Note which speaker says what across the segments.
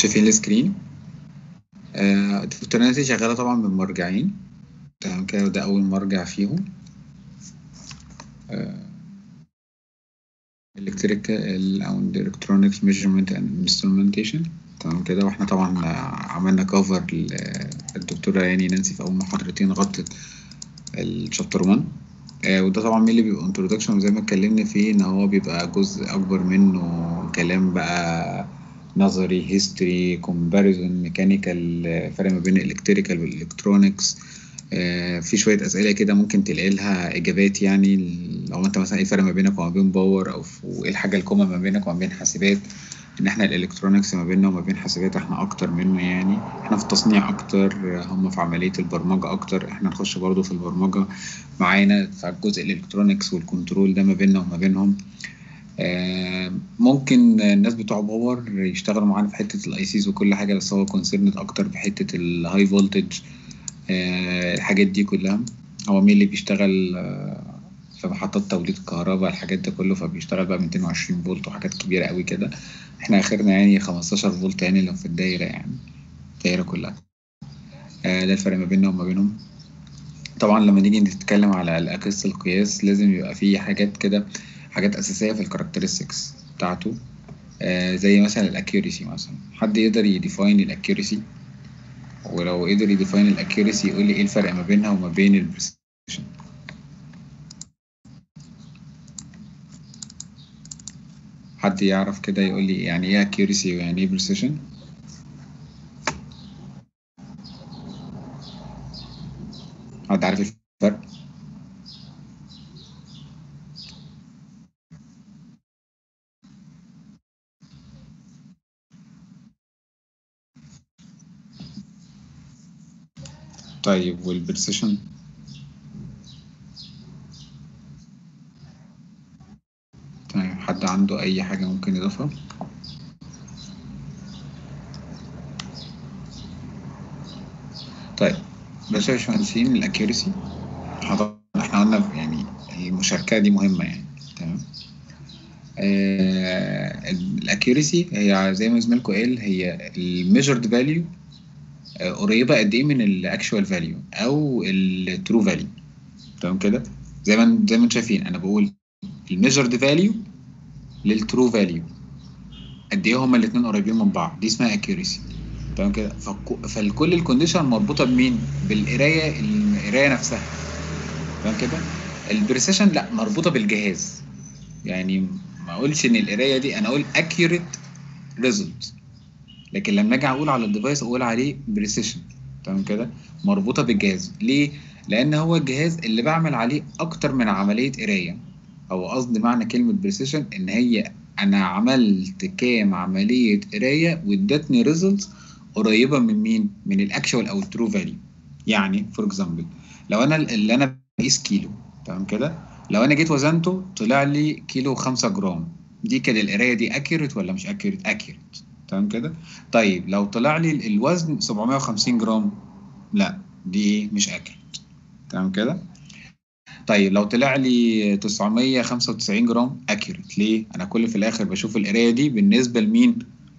Speaker 1: شايفين السكرين آه، الترنتي شغالة طبعا من مرجعين تمام كده وده أول مرجع فيهم electrical أو electronics measurement and instrumentation تمام كده واحنا طبعا عملنا كفر الدكتورة يعني نانسي في أول محاضرتين غطت الشابتر 1 آه، وده طبعا مين اللي بيبقى انترودكشن زي ما اتكلمنا فيه ان هو بيبقى جزء اكبر منه كلام بقى نظري هيستوري كومباريزون ميكانيكال فرق ما بين الالكتريكال والالكترونكس في شويه اسئله كده ممكن تلاقي لها اجابات يعني لو انت مثلا ايه الفرق ما بينك وما بين باور او وايه الحاجه الكومن ما بينك وما بين حاسبات ان احنا الالكترونكس ما بيننا وما بين حاسبات احنا اكتر منه يعني احنا في التصنيع اكتر هم في عمليه البرمجه اكتر احنا نخش برضو في البرمجه معانا فالجزء الالكترونكس والكنترول ده ما بيننا وما بينهم آه، ممكن الناس بتوع باور يشتغلوا معانا في حته الاي سيز وكل حاجه بس هو كونسيرند اكتر بحته الهاي فولتج الحاجات دي كلها هو مين اللي بيشتغل آه، في محطات توليد الكهرباء الحاجات ده كله فبيشتغل بقى 220 فولت وحاجات كبيره قوي كده احنا اخرنا يعني 15 فولت يعني لو في الدايره يعني الدايره كلها آه، ده الفرق ما بيننا وما بينهم طبعا لما نيجي نتكلم على الاقيس القياس لازم يبقى فيه حاجات كده حاجات اساسيه في الكاركترستكس بتاعته آه زي مثلا الاكيوريسي مثلا حد يقدر يديفاين الاكيوريسي ولو قدر يديفاين الاكيوريسي يقول لي ايه الفرق ما بينها وما بين البريسيشن حد يعرف كده يقول لي يعني ايه اكيوريسي ويعني ايه بريسيشن حد عارف الفرق طيب والبرسيشن طيب حد عنده أي حاجة ممكن يضيفها؟ طيب باشا يا باشمهندسين الأكيوريسي احنا قلنا يعني المشاركة دي مهمة يعني تمام آه الأكيوريسي هي زي ما زميلكم قال هي الميجرد فاليو قريبه قد ايه من الاكشوال فاليو او الترو فاليو تمام كده زي ما زي ما انتم شايفين انا بقول الميجرد فاليو للترو فاليو قد ايه هما الاثنين قريبين من بعض دي اسمها اكيوريسي تمام كده فالكل الكونديشن مربوطه بمين بالقرايه القرايه نفسها تمام كده البريسيشن لا مربوطه بالجهاز يعني ما اقولش ان القرايه دي انا اقول accurate result لكن لما اجي اقول على الديفايس اقول عليه بريسيشن تمام كده مربوطه بالجهاز ليه لان هو الجهاز اللي بعمل عليه اكتر من عمليه قرايه او قصدي معنى كلمه بريسيشن ان هي انا عملت كام عمليه قرايه وادتني ريزلتس قريبه من مين من الاكشوال او الترو فاليو يعني فور اكزامبل لو انا اللي انا بقيس كيلو تمام كده لو انا جيت وزنته طلع لي كيلو 5 جرام دي كده القرايه دي اكيوريت ولا مش اكيوريت اكيوريت تمام كده طيب لو طلع لي الوزن 750 جرام لا دي مش اكيوريت تمام كده طيب لو طلع لي 995 جرام اكيوريت ليه انا كل في الاخر بشوف القرايه دي بالنسبه لمين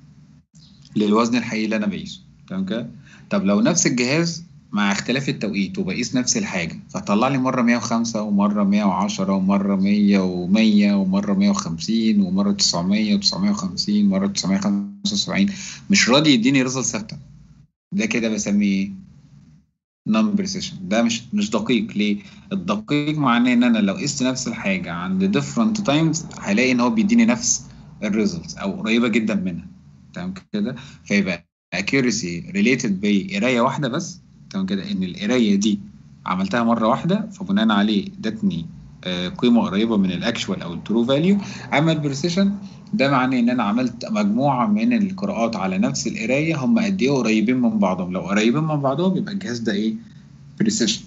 Speaker 1: للوزن الحقيقي اللي انا بقيسه تمام كده طب لو نفس الجهاز مع اختلاف التوقيت وبقيس نفس الحاجه فطلع لي مره 105 ومره 110 ومره 100 و100 ومره 150 ومره 900 و950 مره 975 مش راضي يديني ريزلت ثابته ده كده بسميه ايه نون بريسيشن ده مش مش دقيق ليه الدقيق معناه ان انا لو قست نفس الحاجه عند ديفرنت تايمز هلاقي ان هو بيديني نفس الريزلت او قريبه جدا منها تمام كده فيبقى accuracy related بقرايه واحده بس تمام كده ان القرايه دي عملتها مره واحده فبناء عليه ادتني قيمه قريبه من الاكشوال او الترو فاليو اما البريسيشن ده معناه ان انا عملت مجموعه من القراءات على نفس القرايه هم قد ايه قريبين من بعضهم لو قريبين من بعضهم يبقى الجهاز ده ايه بريسيشن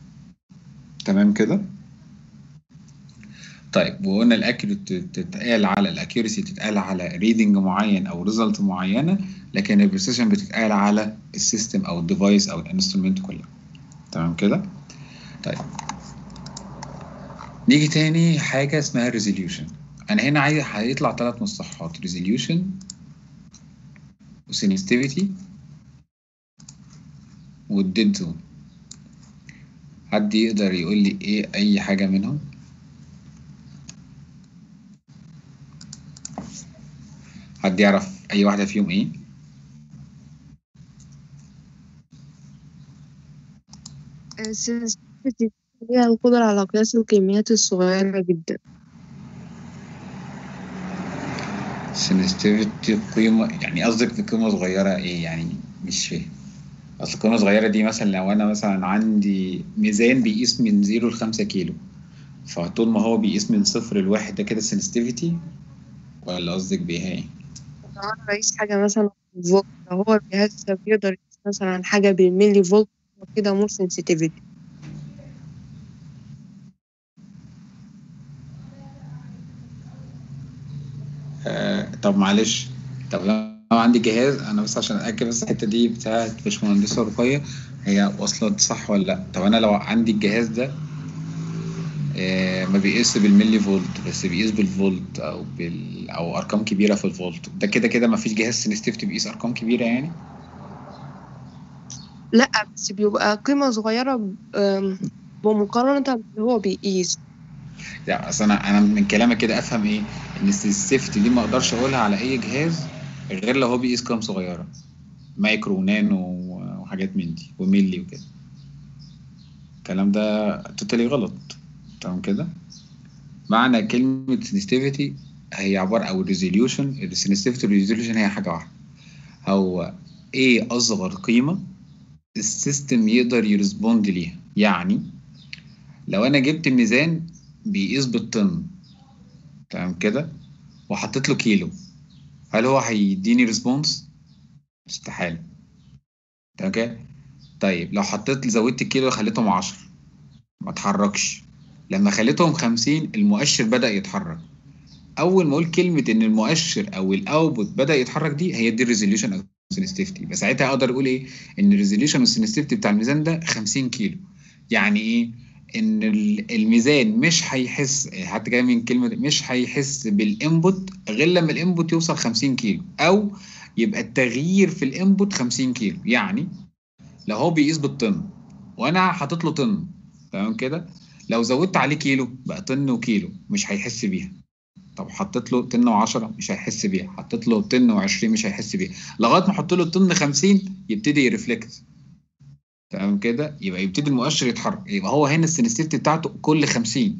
Speaker 1: تمام كده طيب وقلنا الاكيوريت تتقال على الاكيوريسي تتقال على ريدنج معين او ريزلت معينه لكن البريسيشن بتتقال على السيستم او الديفايس او الانسترومنت كلها تمام كده طيب نيجي تاني حاجه اسمها ريزوليوشن انا هنا عايز هيطلع ثلاث مصطلحات ريزوليوشن وسنستيفيتي والديد زون حد يقدر يقول لي ايه اي حاجة منهم حد يعرف اي واحدة فيهم ايه
Speaker 2: السنسيتيفيتي هي القدرة على قياس الكميات الصغيرة جدا
Speaker 1: سنستيفيتي قيمة يعني قصدك بقيمة صغيرة ايه يعني مش فاهم اصل قيمة صغيرة دي مثلا لو انا مثلا عندي ميزان بيقيس من زيرو لخمسة كيلو فطول ما هو بيقيس من صفر لواحد ده كده سنستيفيتي ولا قصدك بيها ايه؟
Speaker 2: لو أنا بقيس حاجة مثلا فولت لو هو الجهاز ده بيقدر يقيس مثلا حاجة بالملي فولت كده مور سنسيتيفيتي
Speaker 1: آه طب معلش طب لو عندي جهاز انا بس عشان اتاكد بس الحته دي بتاعت باشمهندسه رقيه هي وصلت صح ولا لا طب انا لو عندي الجهاز ده آه ما بيقيس بالملي فولت بس بيقيس بالفولت او بال او ارقام كبيره في الفولت ده كده كده ما فيش جهاز سنستيفتي بيقيس ارقام كبيره يعني
Speaker 2: لأ بس بيبقى قيمة صغيرة آم، بمقارنة باللي هو بيقيس
Speaker 1: لا اصل انا انا من كلامك كده افهم ايه ان السيفتي دي ما اقدرش اقولها على اي جهاز غير لو هو بيقيس قيم صغيره مايكرو ونانو وحاجات من دي وميلي وكده الكلام ده توتالي غلط تمام كده معنى كلمه سنسيتيفيتي هي عباره او ريزوليوشن السنسيتيفيتي والريزوليوشن هي حاجه واحده هو ايه اصغر قيمه السيستم يقدر يرسبوند ليها يعني لو انا جبت ميزان بيقيس بالطن تمام كده وحطيت له كيلو هل هو هيديني ريسبونس استحالة تمام كده طيب لو حطيت زودت الكيلو خليتهم 10 ما اتحركش لما خليتهم 50 المؤشر بدأ يتحرك اول ما اقول كلمة ان المؤشر او الاوتبوت بدأ يتحرك دي هي دي الريزوليوشن او السنسيتيفيتي يبقى ساعتها اقدر اقول ايه ان الريزوليوشن والسنسيتيفيتي بتاع الميزان ده 50 كيلو يعني ايه ان ال- الميزان مش هيحس حتى جاي من كلمه مش هيحس بالانبوت غير لما الانبوت يوصل 50 كيلو او يبقى التغيير في الانبوت 50 كيلو يعني لو هو بيقيس بالطن وانا حاطط له طن تمام كده لو زودت عليه كيلو بقى طن وكيلو مش هيحس بيها طب حطيت له طن و10 مش هيحس بيها حطيت له طن و20 مش هيحس بيها لغايه ما احط له طن 50 يبتدي يرفلكت تمام كده يبقى يبتدي المؤشر يتحرك يبقى هو هنا السنسيتيفيتي بتاعته كل 50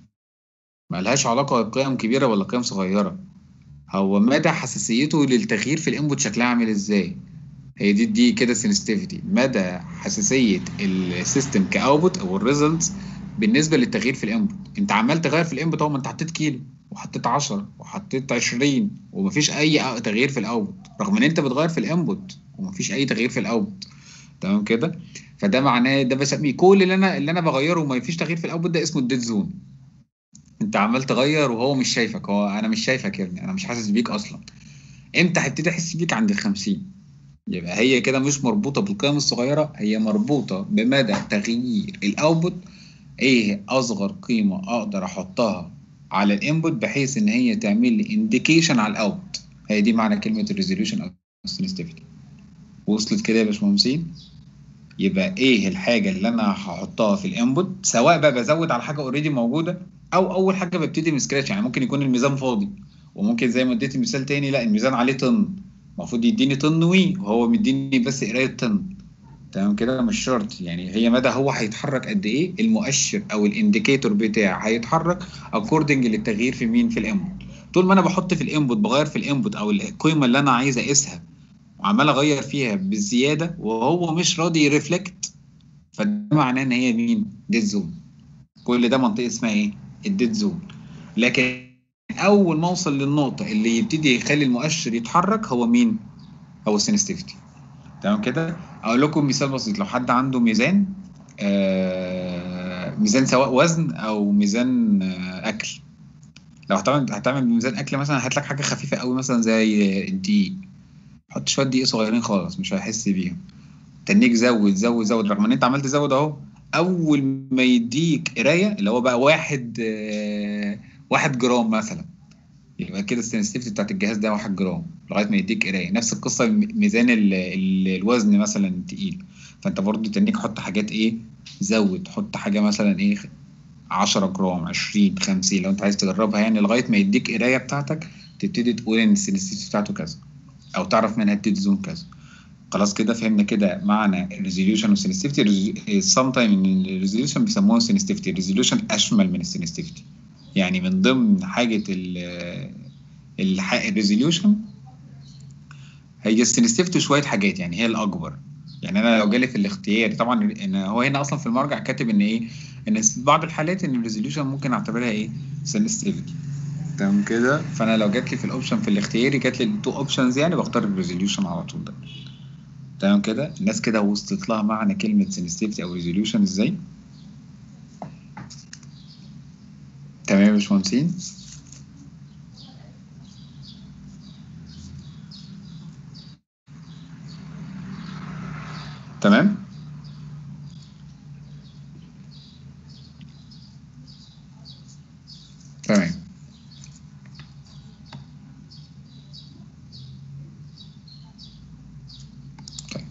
Speaker 1: ملهاش علاقه بقيم كبيره ولا قيم صغيره هو مدى حساسيته للتغيير في الانبوت شكلها عامل ازاي هي دي دي كده سنسيتيفيتي مدى حساسيه السيستم كاوتبوت او الريزلتس بالنسبه للتغيير في الانبوت انت عمال تغير في الانبوت اهو ما انت حطيت كيلو وحطيت 10 وحطيت 20 ومفيش اي تغيير في الاوتبوت رغم ان انت بتغير في الانبوت ومفيش اي تغيير في الاوتبوت تمام كده فده معناه ده بسميه كل اللي انا اللي انا بغيره وما فيش تغيير في الاوتبوت ده اسمه الديد زون انت عمال تغير وهو مش شايفك هو انا مش شايفك يا ابني انا مش حاسس بيك اصلا امتى هبتدي احس بيك عند ال 50 يبقى هي كده مش مربوطه بالقيم الصغيره هي مربوطه بمدى تغيير الاوتبوت ايه اصغر قيمه اقدر احطها على الانبوت بحيث ان هي تعمل لي انديكيشن على الاوت هي دي معنى كلمه الريزوليوشن او السنسيتيفيتي وصلت كده يا باشمهندسين يبقى ايه الحاجه اللي انا هحطها في الانبوت سواء بقى بزود على حاجه اوريدي موجوده او اول حاجه ببتدي من سكراتش يعني ممكن يكون الميزان فاضي وممكن زي ما اديت مثال تاني لا الميزان عليه طن المفروض يديني طن وي وهو مديني بس قرايه طن تمام كده مش شرط يعني هي مدى هو هيتحرك قد ايه المؤشر او الانديكيتور بتاعي هيتحرك اكوردنج للتغيير في مين في الانبوت طول ما انا بحط في الانبوت بغير في الانبوت او القيمه اللي انا عايز اقيسها وعمال اغير فيها بالزياده وهو مش راضي يرفلكت فده معناه ان هي مين ديد زون كل ده منطقه اسمها ايه الديد زون لكن اول ما اوصل للنقطه اللي يبتدي يخلي المؤشر يتحرك هو مين هو السنسيتيفيتي تمام كده اقول لكم مثال بسيط لو حد عنده ميزان آه ميزان سواء وزن او ميزان آه اكل لو هتعمل هتعمل ميزان اكل مثلا هات لك حاجه خفيفه قوي مثلا زي الدقيق حط شويه دقيق صغيرين خالص مش هيحس بيهم تنيك زود زود زود رغم ان انت عمال تزود اهو اول ما يديك قرايه اللي هو بقى واحد آه واحد جرام مثلا يبقى كده السنسيتيفيتي بتاعت الجهاز ده 1 جرام لغايه ما يديك قرايه نفس القصه م- ميزان ال ال الوزن مثلا تقيل فانت برضو تنيك حط حاجات ايه زود حط حاجه مثلا ايه 10 جرام 20 50 لو انت عايز تجربها يعني لغايه ما يديك قرايه بتاعتك تبتدي تقول ان السنسيتيفيتي بتاعته كذا او تعرف منها الديد زون كذا خلاص كده فهمنا كده معنى الريزوليوشن والسنسيتيفيتي سام تايم ان الريزوليوشن بيسموها سنسيتيفيتي الريزوليوشن اشمل من السنسيتيفيتي يعني من ضمن حاجه ال الريزوليوشن هي السنسيتيفيتي شويه حاجات يعني هي الاكبر يعني انا لو جالي في الاختيار طبعا ان هو هنا اصلا في المرجع كاتب ان ايه ان في بعض الحالات ان الريزوليوشن ممكن اعتبرها ايه سنسيتيفيتي تمام كده فانا لو جات لي في الاوبشن في الاختياري جات لي التو اوبشنز يعني بختار الريزوليوشن على طول ده تمام كده الناس كده وصلت لها معنى كلمه سنسيتيفيتي او ريزوليوشن ازاي تمام يا باشمهندسين تمام تمام طيب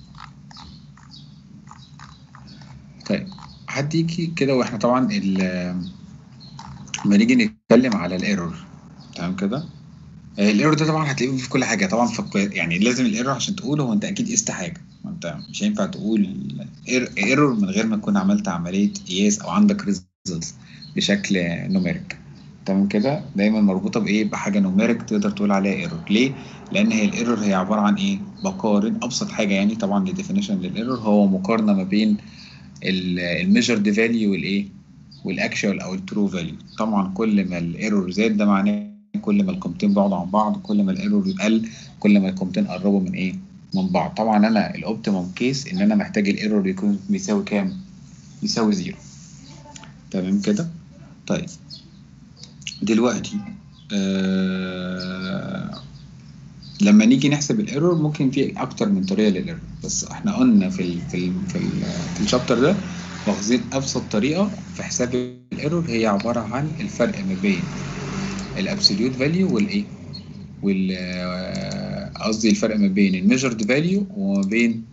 Speaker 1: طيب هديكي كده واحنا طبعا ال لما نيجي نتكلم على الايرور تمام كده الايرور ده طبعا هتلاقيه في كل حاجه طبعا في الق- يعني لازم الايرور عشان تقوله هو انت اكيد قست حاجه ما انت مش هينفع تقول ايرور من غير ما تكون عملت عمليه قياس او عندك ريزلتس بشكل نوميريك تمام كده دايما مربوطه بايه بحاجه نوميريك تقدر تقول عليها ايرور ليه لان هي الايرور هي عباره عن ايه بقارن ابسط حاجه يعني طبعا الديفينيشن للايرور هو مقارنه ما بين الميجرد فاليو والايه والاكشوال او الترو فاليو طبعا كل ما الايرور زاد ده معناه كل ما القيمتين بعضوا عن بعض كل ما الايرور قل كل ما القيمتين قربوا من ايه من بعض طبعا انا الاوبتيمم كيس ان انا محتاج الايرور يكون بيساوي كام يساوي زيرو تمام كده طيب دلوقتي آه لما نيجي نحسب الايرور ممكن في اكتر من طريقه للايرور بس احنا قلنا في ال في ال في, ال في الشابتر ده واخدين ابسط طريقه في حساب الايرور هي عباره عن الفرق ما بين الابسوليوت فاليو والايه وال آه، قصدي الفرق ما بين الميجرد فاليو وما بين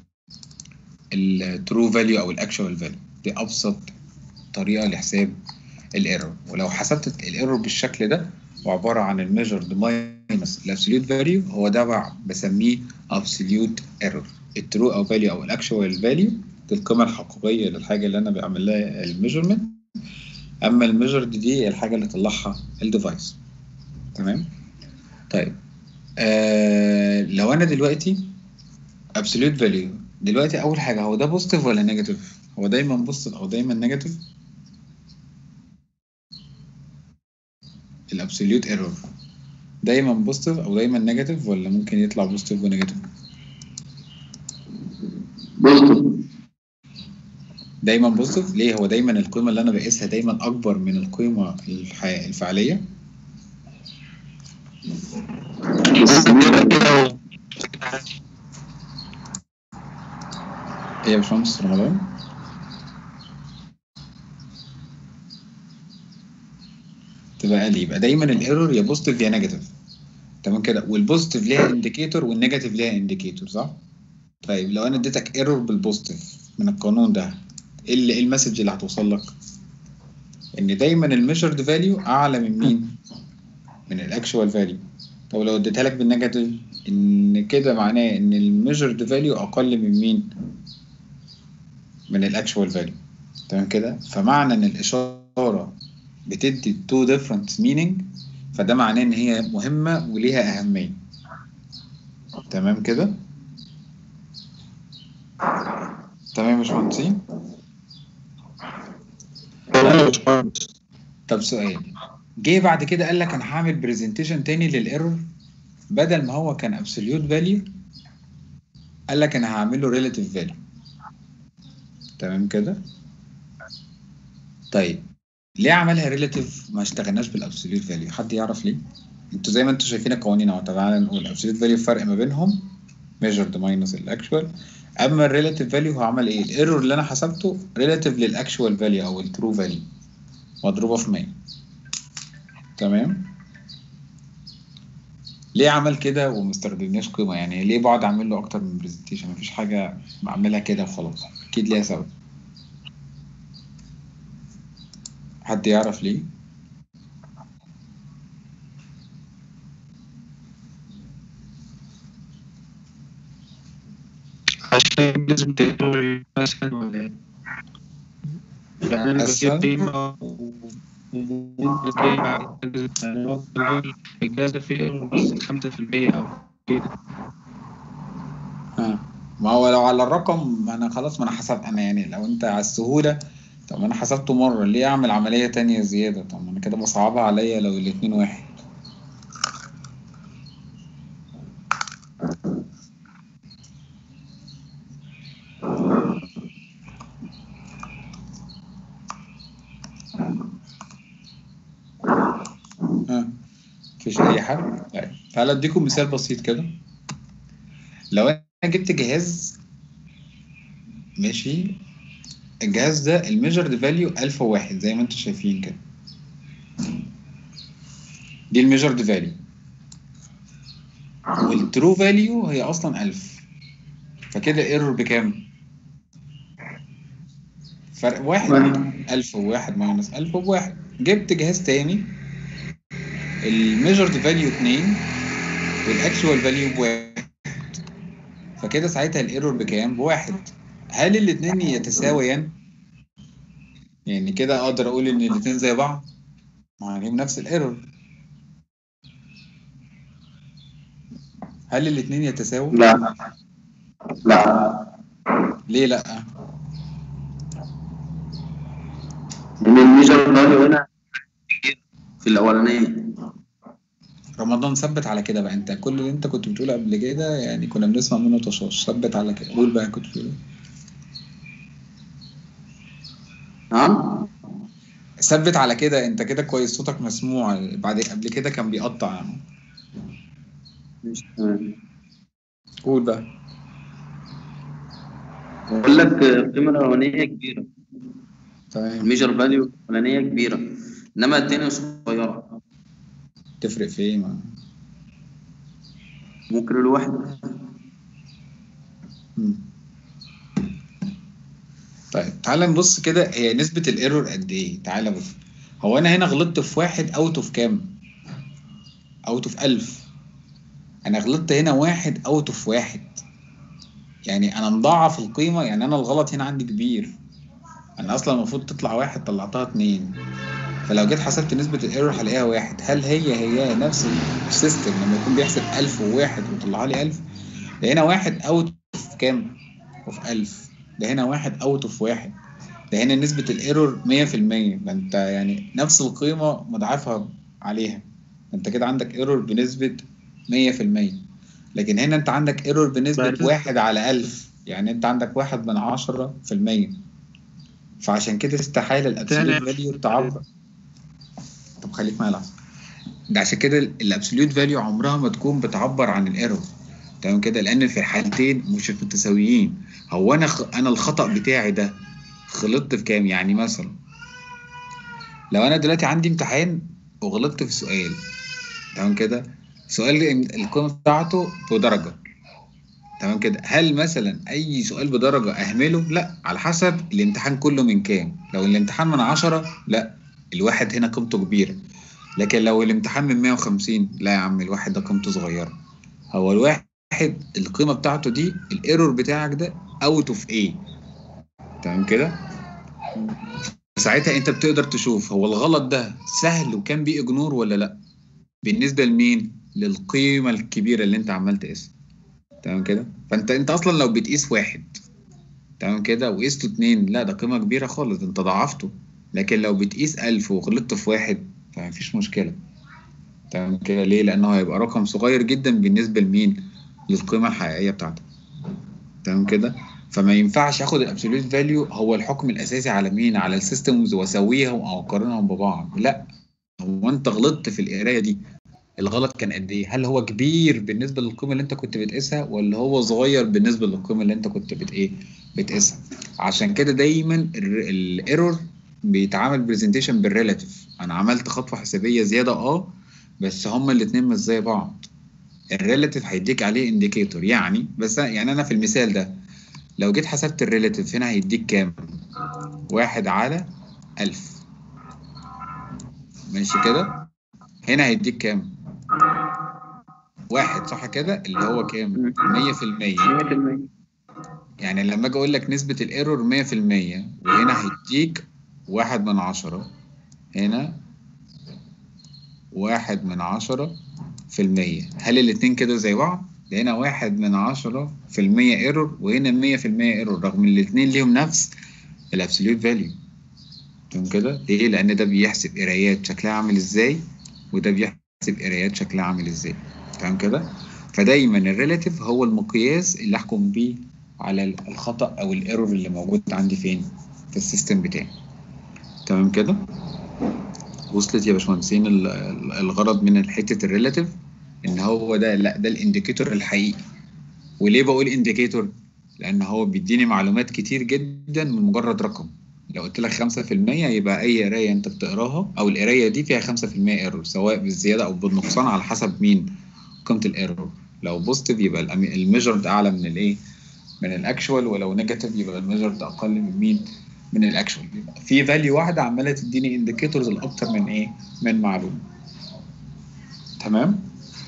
Speaker 1: الترو فاليو او الاكشوال فاليو دي ابسط طريقه لحساب الايرور ولو حسبت الايرور بالشكل ده وعباره عن الميجرد ماينس الابسوليوت فاليو هو ده بقى بسميه ابسوليوت ايرور الترو او فاليو او الاكشوال فاليو دي القيمه الحقيقيه للحاجه اللي انا بعمل لها الميجرمنت اما الميجرد دي الحاجه اللي طلعها الديفايس تمام طيب آه لو انا دلوقتي absolute value دلوقتي اول حاجه هو ده بوزيتيف ولا نيجاتيف هو دايما بوزيتيف او دايما نيجاتيف الابسوليوت ايرور دايما بوزيتيف او دايما نيجاتيف ولا ممكن يطلع بوزيتيف ونيجاتيف
Speaker 3: بوزيتيف
Speaker 1: دايما بوزيتيف ليه هو دايما القيمه اللي انا بقيسها دايما اكبر من القيمه الح- الفعليه ايه يا باشمهندس رمضان تبقى قال يبقى دايما الايرور يا بوزيتيف يا نيجاتيف تمام كده والبوزيتيف ليها انديكيتور والنيجاتيف ليها انديكيتور صح طيب لو انا اديتك ايرور بالبوزيتيف من القانون ده ايه اللي- إيه المسج اللي هتوصل لك ان دايما الميجرد فاليو اعلى من مين من الاكشوال فاليو طب لو اديتها لك بالنيجاتيف ان كده معناه ان الميجرد فاليو اقل من مين من الاكشوال فاليو تمام كده فمعنى ان الاشاره بتدي تو ديفرنت مينينج فده معناه ان هي مهمه وليها اهميه تمام كده تمام يا باشمهندسين طب سؤال جه بعد كده قال لك انا هعمل برزنتيشن تاني للايرور بدل ما هو كان ابسوليوت فاليو قال لك انا هعمل له ريلاتيف فاليو تمام كده طيب ليه عملها ريلاتيف ما اشتغلناش بالابسوليوت فاليو حد يعرف ليه انتوا زي ما انتوا شايفين القوانين اهو تعالى نقول الابسوليوت فاليو الفرق ما بينهم measured ماينس الاكشوال اما الريلاتيف فاليو هو عمل ايه الايرور اللي انا حسبته ريلاتيف للاكشوال فاليو او الترو فاليو مضروبه في 100 تمام ليه عمل كده وما استخدمناش قيمه يعني ليه بقعد اعمل له اكتر من برزنتيشن مفيش حاجه بعملها كده وخلاص اكيد ليها سبب حد يعرف ليه
Speaker 3: عشان لازم تقدر مثلا ولا ايه؟ يعني انا
Speaker 1: أسهل؟
Speaker 3: بجيب قيمة وممكن قيمة الجهاز فيه ايرور بس خمسة في المية أو كده
Speaker 1: ها ما هو لو على الرقم انا خلاص ما انا حسب انا يعني لو انت على السهوله طب ما انا حسبته مره ليه اعمل عمليه تانية زياده طب ما انا كده بصعبها عليا لو الاتنين واحد ها مفيش اي حل طيب تعالى اديكم مثال بسيط كده لو انا جبت جهاز ماشي الجهاز ده الميجرد فاليو 1001 زي ما انتم شايفين كده دي الميجرد فاليو والترو فاليو هي اصلا 1000 فكده الايرور بكام؟ فرق واحد 1000 وواحد ماينس 1000 وواحد جبت جهاز تاني الميجرد فاليو 2 والاكشوال فاليو بواحد فكده ساعتها الايرور بكام؟ بواحد هل الاتنين يتساويان؟ يعني كده اقدر اقول ان الاتنين زي بعض؟ ما هجيب نفس الايرور هل الاتنين يتساووا؟
Speaker 4: لا لا
Speaker 1: ليه لا؟
Speaker 4: لان الميجر فاليو هنا في الاولانيه
Speaker 1: رمضان ثبت على كده بقى انت كل اللي انت كنت بتقوله قبل كده يعني كنا بنسمع منه طشاش ثبت على كده قول بقى كنت بتقول ايه؟
Speaker 4: نعم
Speaker 1: ثبت على كده انت كده كويس صوتك مسموع بعد قبل كده كان بيقطع يعني.
Speaker 4: مش تمام
Speaker 1: قول بقى
Speaker 4: بقول لك القيمه الاولانيه كبيره
Speaker 1: تمام
Speaker 4: الميجر فاليو الاولانيه كبيره انما الثانيه صغيره
Speaker 1: تفرق في ايه ما.
Speaker 4: ممكن الواحد
Speaker 1: مم. طيب تعالى نبص كده هي نسبة الايرور قد ايه تعالى بص هو انا هنا غلطت في واحد اوت اوف كام اوت اوف ألف انا غلطت هنا واحد اوت اوف واحد يعني انا مضاعف القيمة يعني انا الغلط هنا عندي كبير انا اصلا المفروض تطلع واحد طلعتها اتنين فلو جيت حسبت نسبة الايرور هلاقيها واحد هل هي هي نفس السيستم لما يكون بيحسب ألف وواحد ويطلع لي ألف ده هنا واحد اوت اوف كام اوف ألف ده هنا واحد اوت اوف واحد ده هنا نسبة الايرور 100% ده انت يعني نفس القيمة مضاعفها عليها انت كده عندك ايرور بنسبة 100% لكن هنا انت عندك ايرور بنسبة
Speaker 3: بعد-
Speaker 1: واحد على ألف يعني انت عندك واحد من عشرة في المية فعشان كده استحالة الابسوليوت
Speaker 3: تاني.
Speaker 1: فاليو تعبر طب خليك معايا لحظة ده عشان كده الابسوليوت فاليو عمرها ما تكون بتعبر عن الايرور تمام كده لان في الحالتين مش متساويين هو انا خ... انا الخطأ بتاعي ده غلطت في كام يعني مثلا لو انا دلوقتي عندي امتحان وغلطت في سؤال تمام كده سؤال ال- القيمة بتاعته بدرجة تمام كده هل مثلا اي سؤال بدرجة اهمله لا على حسب الامتحان كله من كام لو الامتحان من عشرة لا الواحد هنا قيمته كبيرة لكن لو الامتحان من 150 لا يا عم الواحد ده قيمته صغيرة هو الواحد القيمة بتاعته دي الايرور بتاعك ده اوت اوف ايه تمام كده ساعتها انت بتقدر تشوف هو الغلط ده سهل وكان بيه اجنور ولا لا بالنسبة لمين للقيمة الكبيرة اللي انت عمال تقيسها تمام كده فانت انت اصلا لو بتقيس واحد تمام كده وقيسته اتنين لا ده قيمة كبيرة خالص ده انت ضاعفته لكن لو بتقيس ألف وغلطت في واحد فمفيش مشكلة تمام كده ليه لأنه هيبقى رقم صغير جدا بالنسبة لمين للقيمة الحقيقية بتاعته تمام كده فما ينفعش اخد الابسوليوت فاليو هو الحكم الاساسي على مين على السيستمز واسويهم او اقارنهم ببعض لا هو انت غلطت في القرايه دي الغلط كان قد ايه هل هو كبير بالنسبه للقيمه اللي انت كنت بتقيسها ولا هو صغير بالنسبه للقيمه اللي انت كنت بت ايه بتقيسها عشان كده دايما الايرور بيتعامل برزنتيشن بالريلاتيف انا عملت خطوه حسابيه زياده اه بس هما الاتنين مش زي بعض الريلاتيف هيديك عليه انديكيتور يعني بس يعني انا في المثال ده لو جيت حسبت الريلاتيف هنا هيديك كام واحد على ألف ماشي كده هنا هيديك كام واحد صح كده اللي هو كام 100%
Speaker 4: 100%
Speaker 1: يعني لما اجي اقول لك نسبة الايرور 100% وهنا هيديك واحد من عشرة هنا واحد من عشرة في المية هل الاتنين كده زي بعض؟ ده هنا واحد من عشرة في المية ايرور وهنا مية في المية ايرور رغم ان الاتنين ليهم نفس الابسوليوت فاليو تمام كده؟ ليه؟ لأن ده بيحسب قرايات شكلها عامل ازاي وده بيحسب قرايات شكلها عامل ازاي تمام كده؟ فدايما الريلاتيف هو المقياس اللي احكم بيه على الخطأ أو الايرور اللي موجود عندي فين؟ في السيستم بتاعي تمام كده؟ وصلت يا باشمهندسين ال- ال- الغرض من حته الريلاتيف ان هو ده لا ده الانديكيتور الحقيقي وليه بقول انديكيتور لان هو بيديني معلومات كتير جدا من مجرد رقم لو قلت لك 5% يبقى اي قرايه انت بتقراها او القرايه دي فيها 5% ايرور سواء بالزياده او بالنقصان على حسب مين قيمه الايرور لو بوزيتيف يبقى الميجرد اعلى من الايه من الاكشوال ولو نيجاتيف يبقى الميجرد اقل من مين من الاكشوال يبقى في فاليو واحده عماله تديني انديكيتورز لاكتر من ايه من معلومه تمام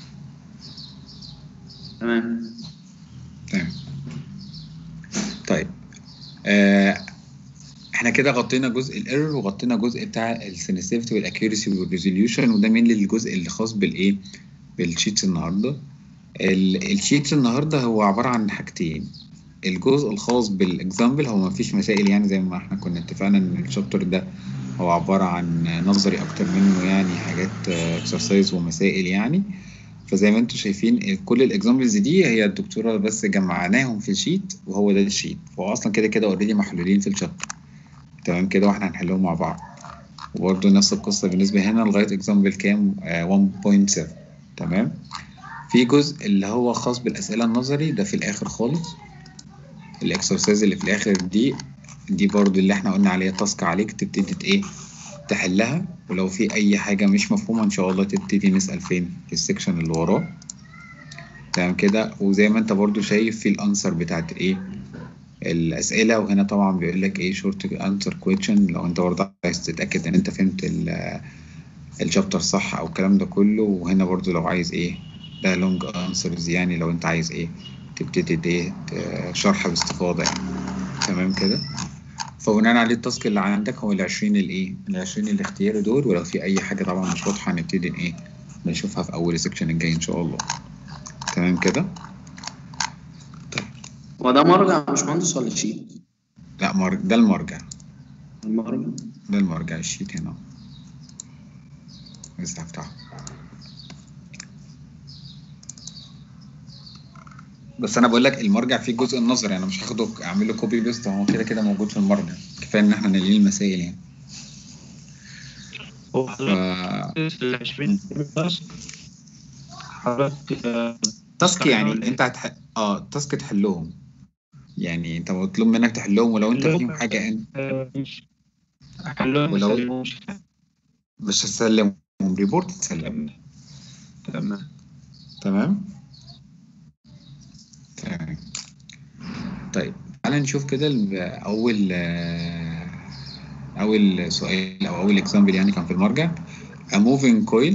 Speaker 4: تمام
Speaker 1: تمام طيب آه احنا كده غطينا جزء الايرور وغطينا جزء بتاع السنسيفيتي والاكيورسي والريزوليوشن وده مين الجزء اللي خاص بالايه بالشيتس النهارده ال- الشيتس النهارده هو عباره عن حاجتين الجزء الخاص بالاكزامبل هو ما فيش مسائل يعني زي ما احنا كنا اتفقنا ان الشابتر ده هو عباره عن نظري اكتر منه يعني حاجات اكسرسايز ومسائل يعني فزي ما انتم شايفين كل الاكزامبلز دي هي الدكتوره بس جمعناهم في الشيت وهو ده الشيت فهو اصلا كده كده اوريدي محلولين في الشابتر تمام كده واحنا هنحلهم مع بعض وبرده نفس القصه بالنسبه هنا لغايه اكزامبل كام آه 1.7 تمام في جزء اللي هو خاص بالاسئله النظري ده في الاخر خالص الاكسرسايز اللي في الاخر دي دي برضو اللي احنا قلنا عليها تاسك عليك تبتدي ت- ايه تحلها ولو في اي حاجه مش مفهومه ان شاء الله تبتدي نسال فين في السكشن اللي وراه تمام كده وزي ما انت برضو شايف في الانسر بتاعت ايه الاسئله وهنا طبعا بيقول لك ايه شورت انسر كويشن لو انت برضه عايز تتاكد ان انت فهمت ال- الشابتر صح او الكلام ده كله وهنا برضو لو عايز ايه ده لونج انسرز يعني لو انت عايز ايه تبتدي ايه ت- شرح باستفاضه يعني تمام كده فبناء عليه التاسك اللي عندك هو ال 20 الايه ال 20 الاختياري دول ولو في اي حاجه طبعا مش واضحه هنبتدي ايه نشوفها في اول السكشن الجاي ان شاء الله تمام كده
Speaker 4: هو ده مرجع يا باشمهندس ولا شيت؟
Speaker 1: لا مر... ده المرجع
Speaker 4: المرجع
Speaker 1: ده المرجع الشيت هنا بس هفتحه بس انا بقول لك المرجع فيه الجزء النظري انا مش هاخده اعمل له كوبي بيست هو كده كده موجود في المرجع كفايه ان احنا نلاقي المسائل يعني
Speaker 3: هو
Speaker 1: ف...
Speaker 3: حضرتك ال 20 تاسك حضرتك آه،
Speaker 1: تاسك يعني
Speaker 3: ولا إيه؟
Speaker 1: انت هتح... اه تاسك تحلهم يعني انت مطلوب منك تحلهم ولو انت
Speaker 3: حلهم.
Speaker 1: فيهم حاجه انت
Speaker 3: آه، مش حلهم
Speaker 1: ولو-
Speaker 3: يسلموش
Speaker 1: مش هتسلمهم ريبورت تسلم
Speaker 3: تمام
Speaker 1: تمام تمام طيب تعالى نشوف كده ال- اول آه، اول سؤال او اول اكزامبل يعني كان في المرجع a moving coil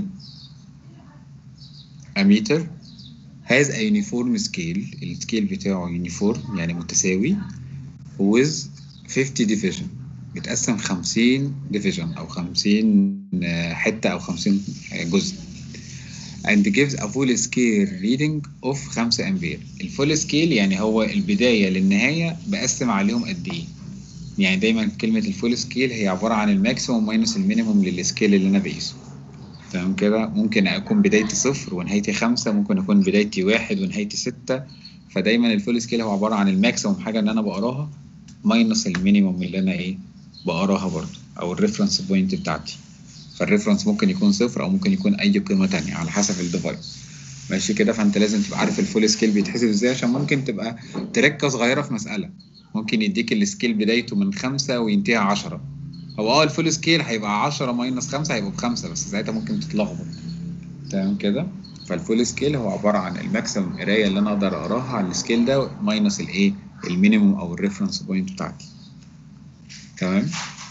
Speaker 1: a meter has a uniform scale السكيل بتاعه uniform يعني متساوي with 50 division بتقسم 50 division او 50 آه، حتة او 50 جزء and gives a full scale reading of 5 امبير الفول سكيل يعني هو البداية للنهاية بقسم عليهم قد ايه يعني دايما كلمة الفول سكيل هي عبارة عن الماكسيموم ماينس المينيموم للسكيل اللي انا بقيسه تمام كده ممكن اكون بدايتي صفر ونهايتي خمسة ممكن اكون بدايتي واحد ونهايتي ستة فدايما الفول سكيل هو عبارة عن الماكسيموم حاجة اللي انا بقراها ماينس المينيموم اللي انا ايه بقراها برضه او الريفرنس بوينت بتاعتي فالريفرنس ممكن يكون صفر او ممكن يكون اي قيمه تانية على حسب الديفايس ماشي كده فانت لازم تبقى عارف الفول سكيل بيتحسب ازاي عشان ممكن تبقى تركه صغيره في مساله ممكن يديك السكيل بدايته من خمسة وينتهي عشرة هو اه الفول سكيل هيبقى عشرة ماينس خمسة هيبقوا بخمسة بس ساعتها ممكن تتلخبط تمام كده فالفول سكيل هو عباره عن الماكسيمم قرايه اللي انا اقدر اقراها على السكيل ده ماينس الايه المينيموم او الريفرنس بوينت بتاعتي تمام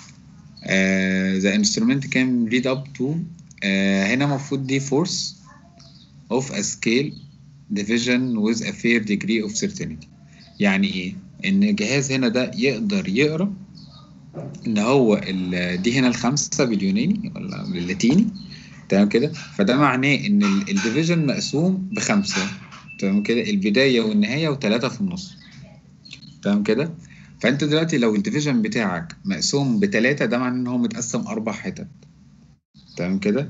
Speaker 1: ذا انسترومنت كان ريد اب تو هنا المفروض دي فورس of a scale division with a fair degree of certainty يعني ايه ان الجهاز هنا ده يقدر يقرا ان هو ال- دي هنا الخمسة باليوناني ولا باللاتيني تمام كده فده معناه ان الديفيجن مقسوم بخمسة تمام كده البداية والنهاية وثلاثة في النص تمام كده فانت دلوقتي لو الديفيجن بتاعك مقسوم بتلاتة ده معناه ان هو متقسم اربع حتت تمام كده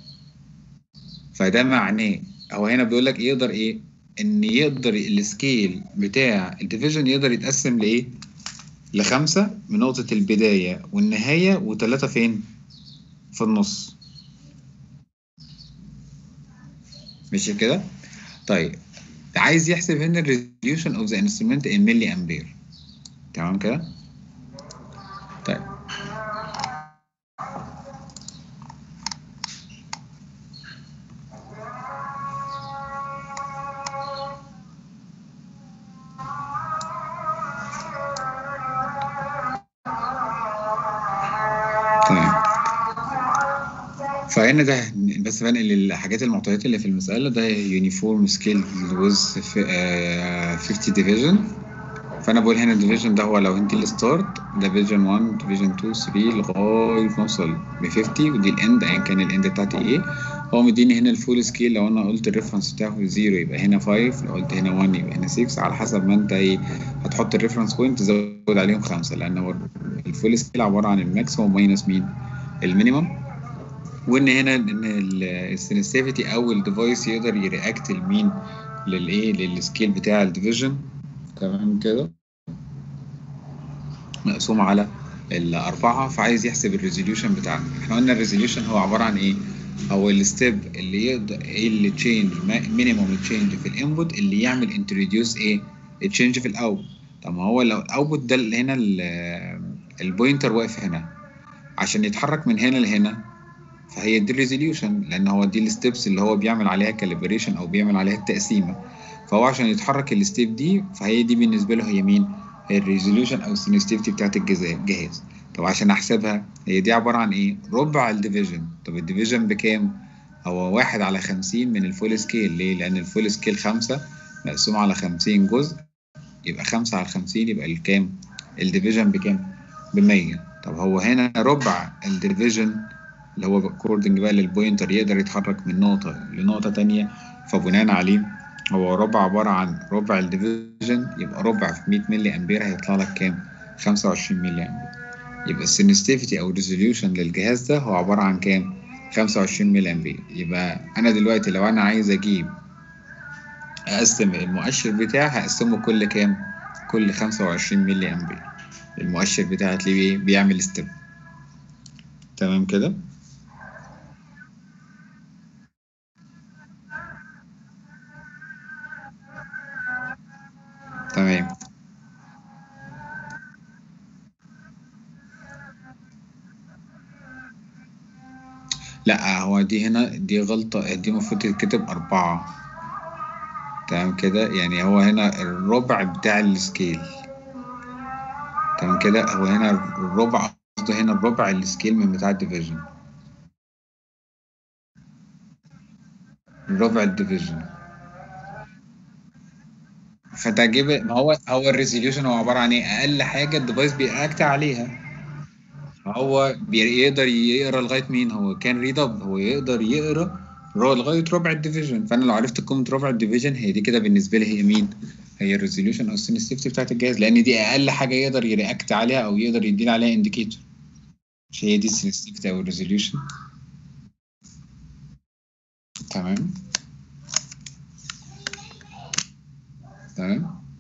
Speaker 1: فده معناه هو هنا بيقول لك يقدر ايه ان يقدر السكيل بتاع الديفيجن يقدر يتقسم لايه لخمسة من نقطة البداية والنهاية وثلاثة فين في النص ماشي كده طيب عايز يحسب هنا الريزوليوشن اوف ذا انسترومنت ان ملي امبير تمام كده طيب تمام فهنا ده بس بنقل الحاجات المعطيات اللي في المسألة ده يونيفورم سكيل ويز 50 ديفيجن فأنا بقول هنا الديفيجن ده هو لو انت الستارت ده ديفيجن 1 ديفيجن 2 3 لغاية ما اوصل ب 50 ودي الاند ايا كان الاند بتاعتي ايه هو مديني هنا الفول سكيل لو انا قلت الريفرنس بتاعه 0 يبقى هنا 5 لو قلت هنا 1 يبقى هنا 6 على حسب ما انت ايه هتحط الريفرنس بوينت تزود عليهم خمسة لأن هو الفول سكيل عبارة عن الماكسيموم ماينس مين المينيمم وان هنا ان السنسيفيتي او الديفايس يقدر يرياكت لمين للايه للسكيل بتاع الديفيجن تمام كده مقسوم على الأربعة فعايز يحسب الريزوليوشن بتاعنا احنا قلنا الريزوليوشن هو عبارة عن ايه هو الستيب اللي يقدر ايه اللي تشينج مينيموم تشينج في الانبوت اللي يعمل انتروديوس ايه تشينج في الاوت طب ما هو لو الاوتبوت ده اللي هنا البوينتر واقف هنا عشان يتحرك من هنا لهنا فهي دي الريزوليوشن لان هو دي الستبس اللي هو بيعمل عليها كاليبريشن او بيعمل عليها التقسيمه فهو عشان يتحرك الستيب دي فهي دي بالنسبه له هي مين هي الريزوليوشن او السنسيتيفيتي بتاعت الجهاز طب عشان احسبها هي دي عباره عن ايه ربع الديفيجن طب الديفيجن بكام هو واحد على خمسين من الفول سكيل ليه لان الفول سكيل خمسة مقسوم على خمسين جزء يبقى خمسة على خمسين يبقى الكام الديفيجن بكام بمية طب هو هنا ربع الديفيجن اللي هو اكوردنج بقى للبوينتر يقدر يتحرك من نقطة لنقطة تانية فبناء عليه هو ربع عبارة عن ربع الديفيجن يبقى ربع في 100 ملي أمبير هيطلع لك كام؟ 25 ملي أمبير يبقى السنسيتيفيتي أو الريزوليوشن للجهاز ده هو عبارة عن كام؟ 25 ملي أمبير يبقى أنا دلوقتي لو أنا عايز أجيب أقسم المؤشر بتاعي هقسمه كل كام؟ كل 25 ملي أمبير المؤشر بتاعي هتلاقيه بيعمل ستيب تمام كده؟ تمام لا هو دي هنا دي غلطة دي المفروض تتكتب أربعة تمام كده يعني هو هنا الربع بتاع السكيل تمام كده هو هنا الربع قصده هنا الربع السكيل من بتاع الديفيجن الربع الديفيجن فتجيب ما هو هو الريزوليوشن هو عباره عن ايه اقل حاجه الديفايس بيأكت عليها هو بيقدر يقرا لغايه مين هو كان ريد اب هو يقدر يقرا لغايه ربع الديفيجن فانا لو عرفت قيمه ربع الديفيجن هي دي كده بالنسبه لي هي مين هي الريزوليوشن او السنسيتيفيتي بتاعت الجهاز لان دي اقل حاجه يقدر يرياكت عليها او يقدر يدينا عليها انديكيتور مش هي دي السنسيتيفيتي او الريزوليوشن تمام تمام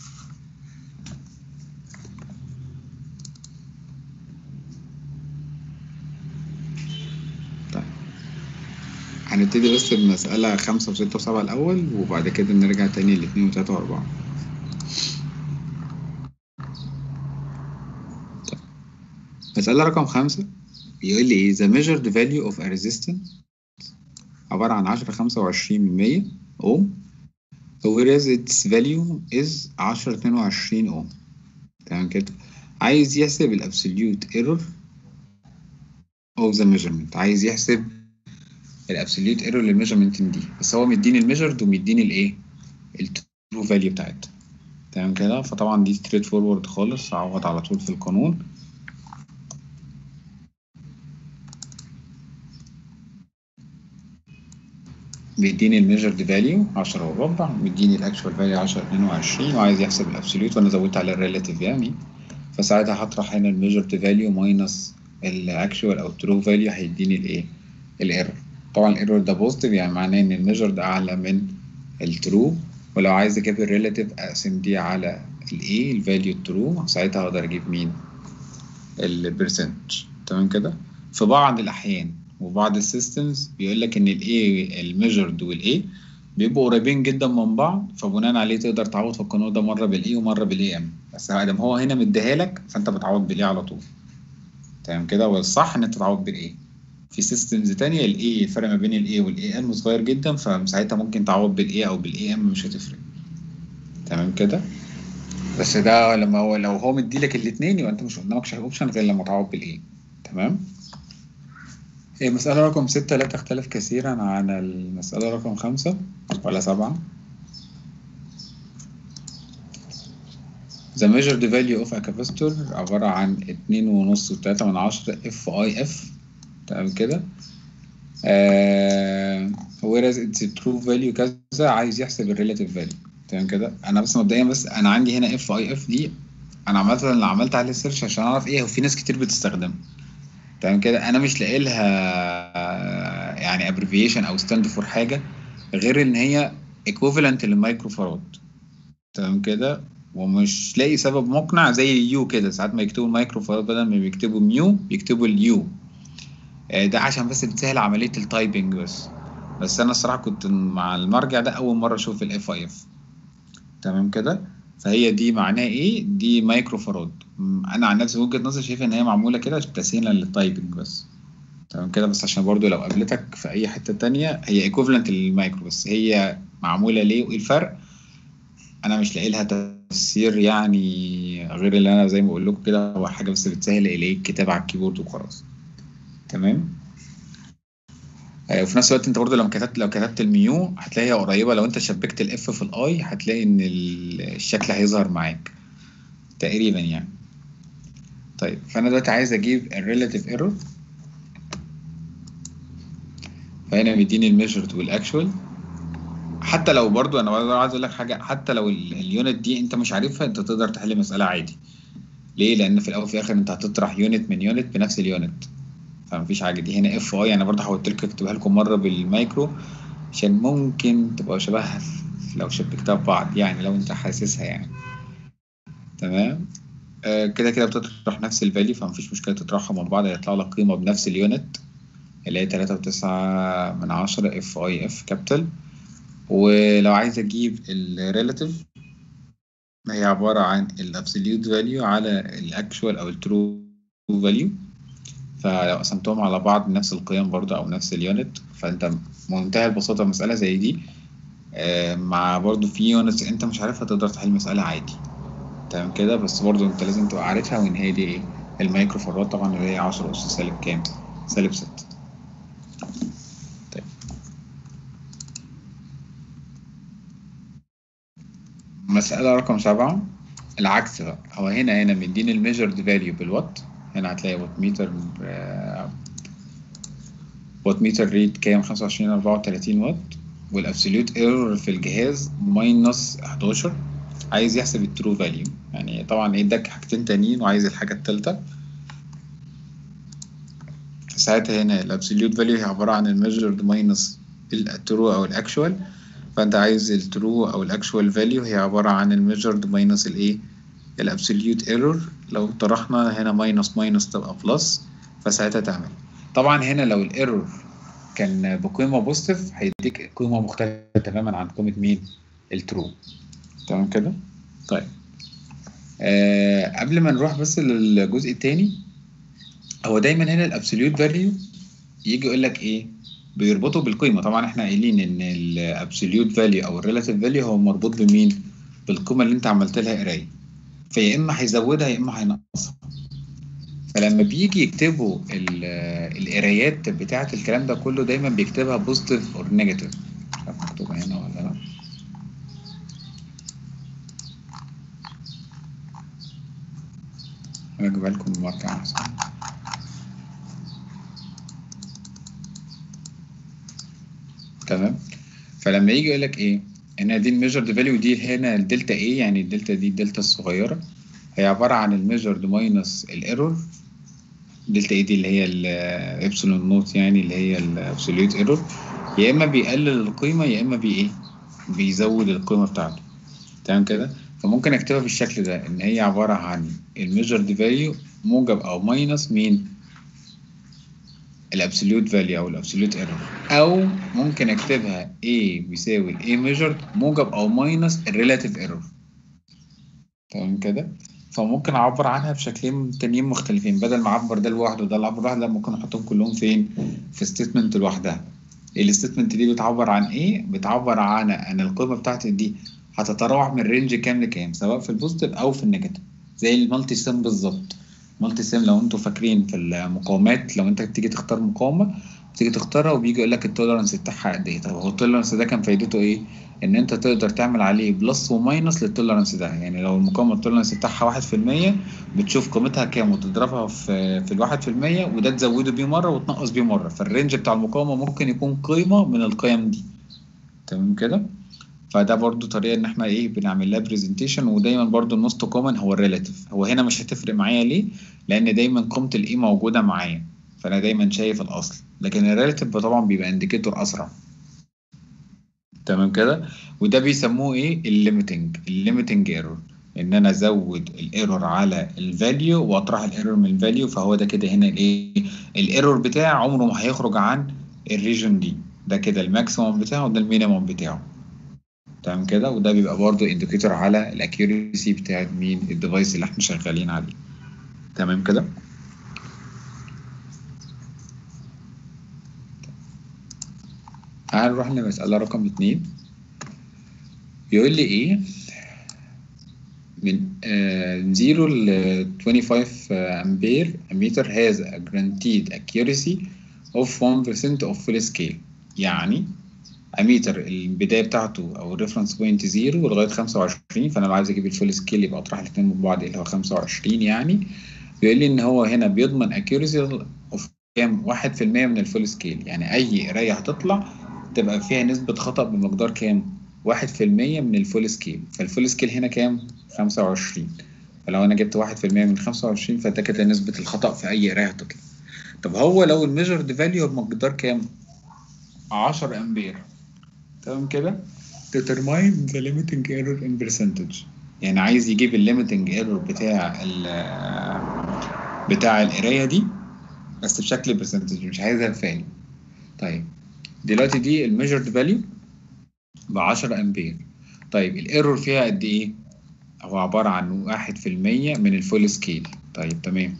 Speaker 1: طيب هنبتدي بس بمسألة خمسة وستة وسبعة الأول وبعد كده نرجع تاني لاتنين وتلاتة وأربعة طيب. مسألة رقم خمسة بيقول لي إيه the measured value of a resistance عبارة عن 10 25 من 100 اوم whereas its value is 10 22 اوم تمام كده عايز يحسب الابسوليوت ايرور of the measurement عايز يحسب الابسوليوت ايرور للميجرمنت دي بس هو مديني الميجرد ومديني الايه الترو فاليو بتاعتها تمام كده فطبعا دي ستريت فورورد خالص اعوض على طول في القانون بيديني الميجرد فاليو 10 وربع مديني الاكشوال فاليو 10 22 وعايز يحسب الابسوليوت وانا زودت على الريلاتيف يعني فساعتها هطرح هنا الميجرد فاليو ماينس الاكشوال او الترو فاليو هيديني الايه الايرور طبعا الايرور ده بوزيتيف يعني معناه ان الميجرد اعلى من الترو ولو عايز اجيب الريلاتيف اقسم دي على الايه الفاليو الترو ساعتها اقدر اجيب مين البرسنتج تمام كده في بعض الاحيان وبعض السيستمز بيقول لك ان الاي الميجرد والاي بيبقوا قريبين جدا من بعض فبناء عليه تقدر تعوض في القانون ده مره بالاي ومره بالاي ام بس ادام هو هنا مديها لك فانت بتعوض بالاي على طول تمام كده والصح ان انت تعوض بالاي في سيستمز تانية الاي الفرق ما بين الاي والاي ام صغير جدا فساعتها ممكن تعوض بالاي او بالاي ام مش هتفرق تمام كده بس ده لما هو لو هو مديلك الاثنين يبقى انت مش قدامكش اوبشن غير لما تعوض بالاي تمام هي مسألة رقم ستة لا تختلف كثيرا عن المسألة رقم خمسة ولا سبعة The measured value of a capacitor عبارة عن اتنين ونص وتلاتة من عشرة اف اي اف تمام كده آه whereas its true value كذا عايز يحسب ال relative value تمام كده انا بس مبدئيا بس انا عندي هنا اف اي اف دي انا عملت اللي عملت عليه سيرش عشان اعرف ايه وفي ناس كتير بتستخدمها تمام كده انا مش لاقي لها يعني ابريفيشن او ستاند فور حاجه غير ان هي equivalent للمايكرو فاراد تمام كده ومش لاقي سبب مقنع زي اليو كده ساعات ما يكتبوا المايكرو فاراد بدل ما بيكتبوا ميو بيكتبوا اليو ده عشان بس بتسهل عمليه التايبنج بس بس انا الصراحه كنت مع المرجع ده اول مره اشوف الاف اي اف تمام كده فهي دي معناها ايه دي مايكرو فاراد انا عن نفسي وجهه نظري شايف ان هي معموله كده تسهيلا للتايبنج بس تمام كده بس عشان برضو لو قابلتك في اي حته تانية هي ايكوفلنت للمايكرو بس هي معموله ليه وايه الفرق انا مش لاقي لها تفسير يعني غير اللي انا زي ما بقول لكم كده هو حاجه بس بتسهل اليه الكتابه على الكيبورد وخلاص تمام وفي نفس الوقت انت برضه لو كتبت لو كتبت الميو هتلاقيها قريبه لو انت شبكت الاف في الاي هتلاقي ان الشكل هيظهر معاك تقريبا يعني طيب فانا دلوقتي عايز اجيب الريلاتيف ايرور فهنا مديني الميجرد والاكشوال حتى لو برضو انا برضو عايز اقول لك حاجه حتى لو اليونت دي انت مش عارفها انت تقدر تحل مساله عادي ليه لان في الاول وفي الاخر انت هتطرح يونت من يونت بنفس اليونت فمفيش حاجه دي هنا اف اي انا برضه حاولت لك اكتبها لكم مره بالمايكرو عشان ممكن تبقى شبهها لو شبكتها ببعض يعني لو انت حاسسها يعني تمام آه كده كده بتطرح نفس الفاليو فمفيش مشكله تطرحهم من بعض هيطلع لك قيمه بنفس اليونت اللي هي تلاتة وتسعة من عشرة اف اي اف كابيتال ولو عايز اجيب الريلاتيف هي عبارة عن الابسوليوت فاليو على الاكشوال او الترو فاليو فلو قسمتهم على بعض نفس القيم برضه او نفس اليونت فانت منتهى البساطه مساله زي دي آه مع برضه في يونتس انت مش عارفها تقدر تحل مساله عادي تمام كده بس برضه انت لازم تبقى عارفها وان هي دي ايه المايكرو فراد طبعا اللي هي 10 اس سالب كام سالب 6 طيب مسألة رقم سبعة العكس بقى هو هنا هنا مديني الميجرد فاليو بالوات هنا هتلاقي وات ميتر وات ميتر ريد كام 25 34 وات والابسوليوت ايرور في الجهاز ماينس 11 عايز يحسب الترو فاليو يعني طبعا اداك حاجتين تانيين وعايز الحاجه التالتة ساعتها هنا الابسوليوت فاليو هي عباره عن الميجرد ماينس الترو او الاكشوال فانت عايز الترو او الاكشوال فاليو هي عباره عن الميجرد ماينس الايه الابسوليوت ايرور لو طرحنا هنا ماينس ماينس تبقى بلس فساعتها تعمل طبعا هنا لو الايرور كان بقيمه بوزيتيف هيديك قيمه مختلفه تماما عن قيمه مين الترو تمام كده طيب آه قبل ما نروح بس للجزء الثاني هو دايما هنا الابسوليوت فاليو يجي يقول لك ايه بيربطوا بالقيمه طبعا احنا قايلين ان الابسوليوت فاليو او الريلاتيف فاليو هو مربوط بمين بالقيمه اللي انت عملت لها قرايه فيا اما هيزودها يا اما هينقصها فلما بيجي يكتبوا ال- القرايات بتاعه الكلام ده كله دايما بيكتبها بوزيتيف اور نيجاتيف مش عارف مكتوبه هنا ولا لا انا اجيبها لكم المرجع احسن تمام فلما يجي يقول لك ايه هنا دي الميجرد فاليو دي هنا الدلتا ايه يعني الدلتا دي الدلتا الصغيره هي عباره عن الميجرد ماينس الايرور دلتا ايه دي اللي هي الابسلون نوت يعني اللي هي الابسوليوت ايرور يا اما بيقلل القيمه يا اما بي ايه بيزود القيمه بتاعته تمام كده فممكن اكتبها بالشكل ده ان هي عباره عن الميجرد فاليو موجب او ماينس مين الابسوليوت فاليو او الابسوليوت ايرور او ممكن اكتبها A بيساوي A ميجرد موجب او ماينس الريلاتيف ايرور تمام كده فممكن اعبر عنها بشكلين تانيين مختلفين بدل ما اعبر ده لوحده وده اعبر لوحده لا ممكن احطهم كلهم فين في ستيتمنت لوحدها الستيتمنت دي بتعبر عن ايه بتعبر عن ان القيمه بتاعتي دي هتتراوح من رينج كام لكام سواء في البوزيتيف او في النيجاتيف زي المالتي سيم بالظبط مالتي سيم لو انتوا فاكرين في المقاومات لو انت بتيجي تختار مقاومه بتيجي تختارها وبيجي يقول لك التوليرنس بتاعها قد ايه طب هو التوليرنس ده كان فايدته ايه ان انت تقدر تعمل عليه بلس وماينس للتوليرنس ده يعني لو المقاومه التوليرنس بتاعها 1% بتشوف قيمتها كام وتضربها في في الواحد في المية وده تزوده بيه مره وتنقص بيه مره فالرينج بتاع المقاومه ممكن يكون قيمه من القيم دي تمام كده فده برضو طريقه ان احنا ايه بنعمل لها برزنتيشن ودايما برضو الموست كومن هو الريلاتيف هو هنا مش هتفرق معايا ليه لان دايما قيمه الايه موجوده معايا فانا دايما شايف الاصل لكن الريلاتيف طبعا بيبقى انديكيتور اسرع تمام كده وده بيسموه ايه الليميتنج الليميتنج ايرور ان انا ازود الايرور على الفاليو واطرح الايرور من الفاليو فهو ده كده هنا الايه الايرور بتاعي عمره ما هيخرج عن الريجن دي ده كده الماكسيموم بتاعه وده المينيموم بتاعه تمام كده وده بيبقى برضه انديكيتور على الاكيوريسي بتاعت مين الديفايس اللي احنا شغالين عليه تمام كده تعال نروح لمسألة رقم اتنين بيقول لي ايه من uh, 0 ل 25 امبير ammeter has a guaranteed accuracy of 1% of full scale يعني اميتر البدايه بتاعته او الريفرنس بوينت 0 لغايه 25 فانا لو عايز اجيب الفول سكيل يبقى اطرح الاثنين من بعض اللي هو 25 يعني بيقول لي ان هو هنا بيضمن اكيورسي اوف كام 1% من الفول سكيل يعني اي قرايه هتطلع تبقى فيها نسبه خطا بمقدار كام 1% من الفول سكيل فالفول سكيل هنا كام 25 فلو انا جبت 1% من 25 فده كده نسبه الخطا في اي قرايه هتطلع طب هو لو الميجرد فاليو بمقدار كام 10 امبير تمام كده determine the limiting error in percentage يعني عايز يجيب الليميتنج ايرور بتاع ال بتاع القرايه دي بس بشكل برسنتج مش عايزها فاليو طيب دلوقتي دي الميجرد فاليو ب 10 امبير طيب الايرور فيها قد ايه هو عباره عن 1% من الفول سكيل طيب تمام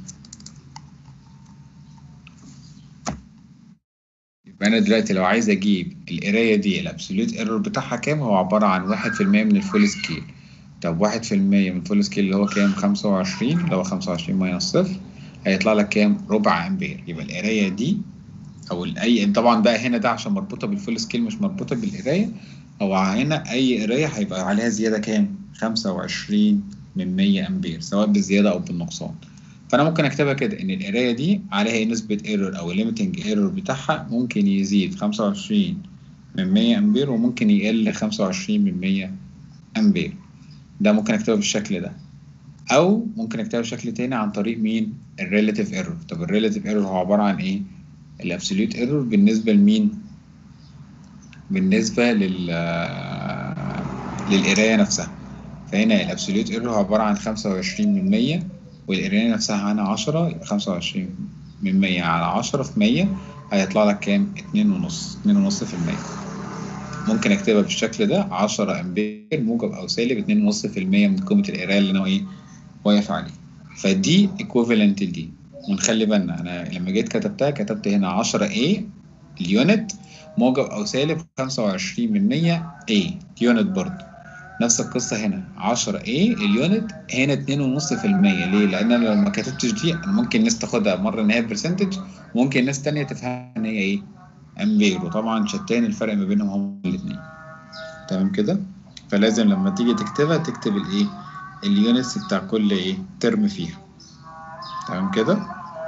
Speaker 1: يبقى انا دلوقتي لو عايز اجيب القرايه دي الابسوليوت ايرور بتاعها كام هو عباره عن 1% من الفول سكيل طب 1% من الفول سكيل اللي هو كام 25 اللي هو 25 ماينس صفر هيطلع لك كام ربع امبير يبقى القرايه دي او اي طبعا بقى هنا ده عشان مربوطه بالفول سكيل مش مربوطه بالقرايه هو هنا اي قرايه هيبقى عليها زياده كام 25 من 100 امبير سواء بالزياده او بالنقصان فانا ممكن اكتبها كده ان القرايه دي عليها نسبه ايرور او الليميتنج ايرور بتاعها ممكن يزيد 25 من 100 امبير وممكن يقل 25 من 100 امبير ده ممكن اكتبه بالشكل ده او ممكن اكتبه بشكل تاني عن طريق مين الريلاتيف ايرور طب الريلاتيف ايرور هو عباره عن ايه الابسوليوت ايرور بالنسبه لمين بالنسبه لل للقرايه نفسها فهنا الابسوليوت ايرور هو عباره عن 25 من 100 والقرايه نفسها هنا 10 يبقى 25 من 100 على 10 في 100 هيطلع لك كام 2 ونص 2 ونص في المية ممكن اكتبها بالشكل ده 10 امبير موجب او سالب 2 ونص في المية من قيمه القرايه اللي انا ايه واقف عليه فدي ايكوفالنت لدي ونخلي بالنا انا لما جيت كتبتها كتبت هنا 10 A اليونت موجب او سالب 25 من 100 A يونت برضه نفس القصة هنا 10 A اليونت هنا 2.5% ليه؟ لأن أنا لو ما كتبتش دي أنا ممكن الناس تاخدها مرة إن هي برسنتج وممكن الناس تانية تفهمها إن هي إيه؟ أمبير وطبعا شتان الفرق ما بينهم هما الاتنين تمام كده؟ فلازم لما تيجي تكتبها تكتب الإيه؟ اليونتس بتاع كل إيه؟ ترم فيها تمام كده؟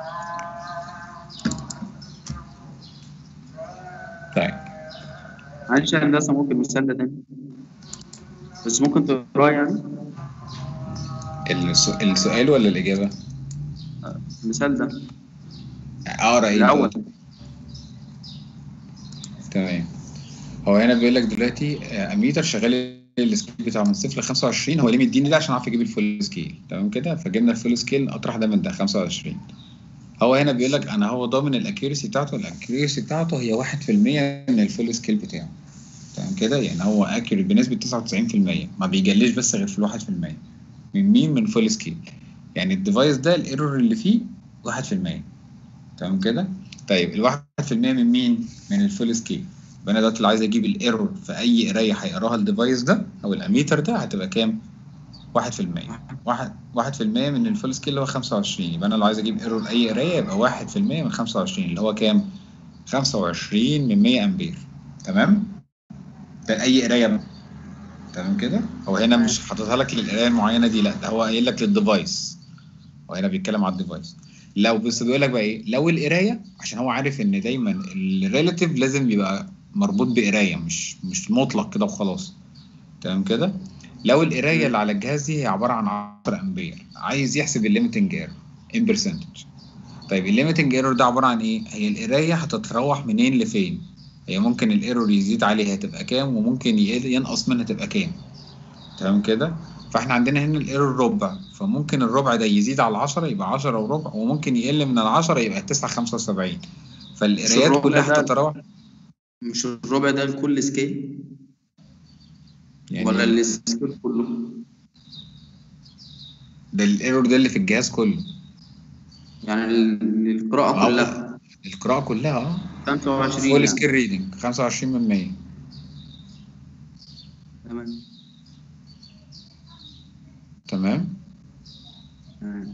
Speaker 1: طيب
Speaker 4: معلش يا هندسة ممكن مثال ده تاني بس ممكن تقراه يعني
Speaker 1: السو- السؤال ولا الإجابة؟
Speaker 4: المثال ده
Speaker 1: أقرأ إيه؟
Speaker 4: الأول
Speaker 1: تمام هو هنا بيقول لك دلوقتي آه، اميتر شغال السكيل بتاعه من صفر ل 25 هو ليه مديني ده عشان اعرف اجيب الفول سكيل تمام كده فجبنا الفول سكيل اطرح ده من ده 25 هو هنا بيقول لك انا هو ضامن الاكيورسي بتاعته الاكيورسي بتاعته هي 1% من الفول سكيل بتاعه تمام كده يعني هو اكيوريت بنسبه 99% ما بيجليش بس غير في ال 1% من مين من فول سكيل يعني الديفايس ده الايرور اللي فيه 1% تمام كده طيب ال 1% من مين من الفول سكيل يبقى انا دلوقتي لو عايز اجيب الايرور في اي قرايه هيقراها الديفايس ده او الاميتر ده هتبقى كام 1% واحد 1% من الفول سكيل اللي هو 25 يبقى انا لو عايز اجيب ايرور اي قرايه يبقى 1% من 25 اللي هو كام 25 من 100 امبير تمام ده اي قرايه بقى تمام كده هو هنا مش حاططها لك للقرايه المعينه دي لا ده هو قايل لك للديفايس هو هنا بيتكلم على الديفايس لو بس بيقول لك بقى ايه لو القرايه عشان هو عارف ان دايما الريلاتيف لازم يبقى مربوط بقرايه مش مش مطلق كده وخلاص تمام كده لو القرايه اللي على الجهاز دي هي عباره عن 10 امبير عايز يحسب الليميتنج ايرور ان برسنتج طيب الليميتنج ايرور ده عباره عن ايه هي القرايه هتتراوح منين لفين هي ممكن الايرور يزيد عليها تبقى كام وممكن يقل ينقص منها تبقى كام تمام كده فاحنا عندنا هنا الايرور ربع فممكن الربع ده يزيد على 10 يبقى 10 وربع وممكن يقل من ال 10 يبقى 9 75 فالقرايات
Speaker 4: الربع
Speaker 1: كلها
Speaker 4: ده-
Speaker 1: هتتراوح
Speaker 4: مش الربع ده لكل سكيل
Speaker 1: يعني
Speaker 4: ولا السكيل كله
Speaker 1: ده الايرور ده اللي في الجهاز كله
Speaker 4: يعني ال- القراءة
Speaker 1: أو
Speaker 4: كلها
Speaker 1: القراءة كلها اه
Speaker 4: 25
Speaker 1: فول
Speaker 4: يعني.
Speaker 1: سكيل ريدنج 25 من 100
Speaker 4: تمام
Speaker 1: تمام
Speaker 4: تمام.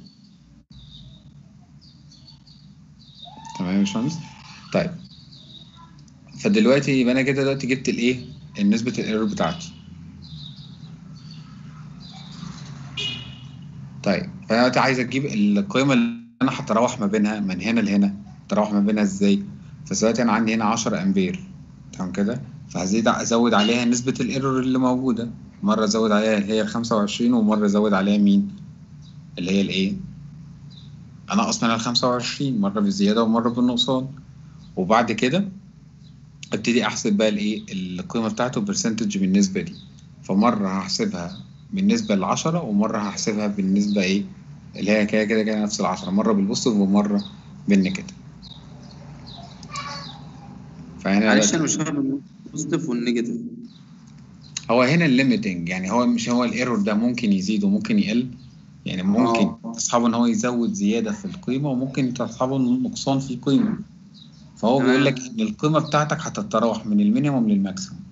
Speaker 1: تمام يا باشمهندس طيب فدلوقتي يبقى انا كده دلوقتي جبت الايه النسبة الايرور بتاعتي طيب فانا دلوقتي عايز اجيب القيمة اللي انا هتراوح ما بينها من هنا لهنا تراوح ما بينها ازاي فدلوقتي انا عندي هنا 10 امبير تمام كده فهزيد ازود عليها نسبة الايرور اللي موجودة مرة ازود عليها اللي هي ال 25 ومرة ازود عليها مين اللي هي الايه انقص منها ال 25 مرة بالزيادة ومرة بالنقصان وبعد كده ابتدي احسب بقى الايه القيمه بتاعته برسنتج بالنسبه دي فمره هحسبها بالنسبه ل 10 ومره هحسبها بالنسبه ايه اللي هي كده كده كده نفس ال 10 مره بالبوزيتيف ومره بالنيجاتيف فهنا
Speaker 4: معلش انا مش فاهم البوزيتيف والنيجاتيف
Speaker 1: هو هنا الليميتنج يعني هو مش هو الايرور ده ممكن يزيد وممكن يقل يعني ممكن
Speaker 4: آه.
Speaker 1: تصحابه ان هو يزود زياده في القيمه وممكن تصحابه نقصان في القيمه فهو
Speaker 4: تمام.
Speaker 1: بيقول لك ان القيمه بتاعتك هتتراوح من المينيموم للماكسيموم